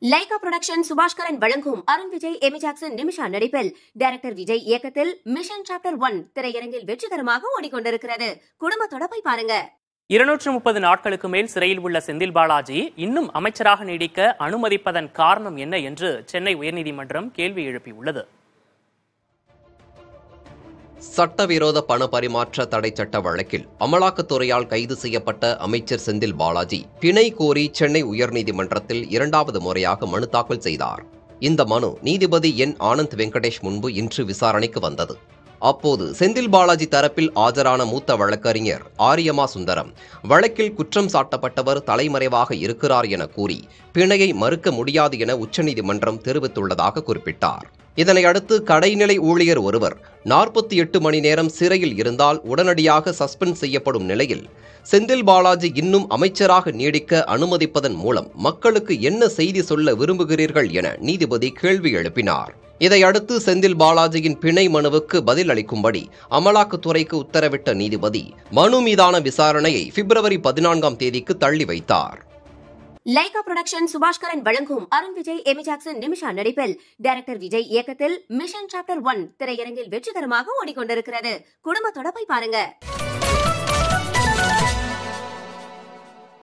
Lyca production Subaskaran வழங்கும் Arun Vijay Amy Jackson Nimisha நடிப்பில் director Vijay இயக்கத்தில் மிஷன் சாப்டர் ஒன் திரையரங்கில் வெற்றிகரமாக ஓடிக்கொண்டிருக்கிறது குடும்பத்தோட போய் பாருங்க இருநூற்று முப்பது நாட்களுக்கு மேல் சிறையில் உள்ள செந்தில் பாலாஜி இன்னும் அமைச்சராக நீடிக்க அனுமதிப்பதன் காரணம் என்ன என்று சென்னை உயர்நீதிமன்றம் கேள்வி எழுப்பியுள்ளது சட்டவிரோத பண பரிமாற்ற தடை சட்ட வழக்கில் அமலாக்கத்துறையால் கைது செய்யப்பட்ட அமைச்சர் செந்தில் பாலாஜி பிணை கோரி சென்னை உயர்நீதிமன்றத்தில் இரண்டாவது முறையாக மனு தாக்கல் செய்தார் இந்த மனு நீதிபதி என் ஆனந்த் வெங்கடேஷ் முன்பு இன்று விசாரணைக்கு வந்தது அப்போது செந்தில் பாலாஜி தரப்பில் ஆஜரான மூத்த வழக்கறிஞர் ஆரியமா சுந்தரம் வழக்கில் குற்றம் சாட்டப்பட்டவர் தலைமறைவாக இருக்கிறார் என கூறி பிணையை மறுக்க முடியாது என உச்சநீதிமன்றம் தெரிவித்துள்ளதாக குறிப்பிட்டார் இதனை அடுத்து கடைநிலை ஊழியர் ஒருவர் நாற்பத்தி எட்டு மணி நேரம் சிறையில் இருந்தால் உடனடியாக சஸ்பெண்ட் செய்யப்படும் நிலையில் செந்தில் பாலாஜி இன்னும் அமைச்சராக நீடிக்க அனுமதிப்பதன் மூலம் மக்களுக்கு என்ன செய்தி சொல்ல விரும்புகிறீர்கள் என நீதிபதி கேள்வி எழுப்பினார் இதையடுத்து செந்தில் பாலாஜியின் பிணை மனுவுக்கு பதில் அளிக்கும்படி அமலாக்கத்துறைக்கு உத்தரவிட்ட நீதிபதி மனு மீதான விசாரணையை பிப்ரவரி பதினான்காம் தேதிக்கு தள்ளி வைத்தார் லைகா புரொடக்ஷன் சுபாஷ்கரன் வழங்கும் அருண் விஜய் எமி ஜாக்சன் நிமிஷா நடிப்பில் டைரக்டர் விஜய் இயக்கத்தில் மிஷன் சாப்டர் ஒன் திரையரங்கில் வெற்றிகரமாக ஓடிக்கொண்டிருக்கிறது குடும்பத்தோட போய் பாருங்க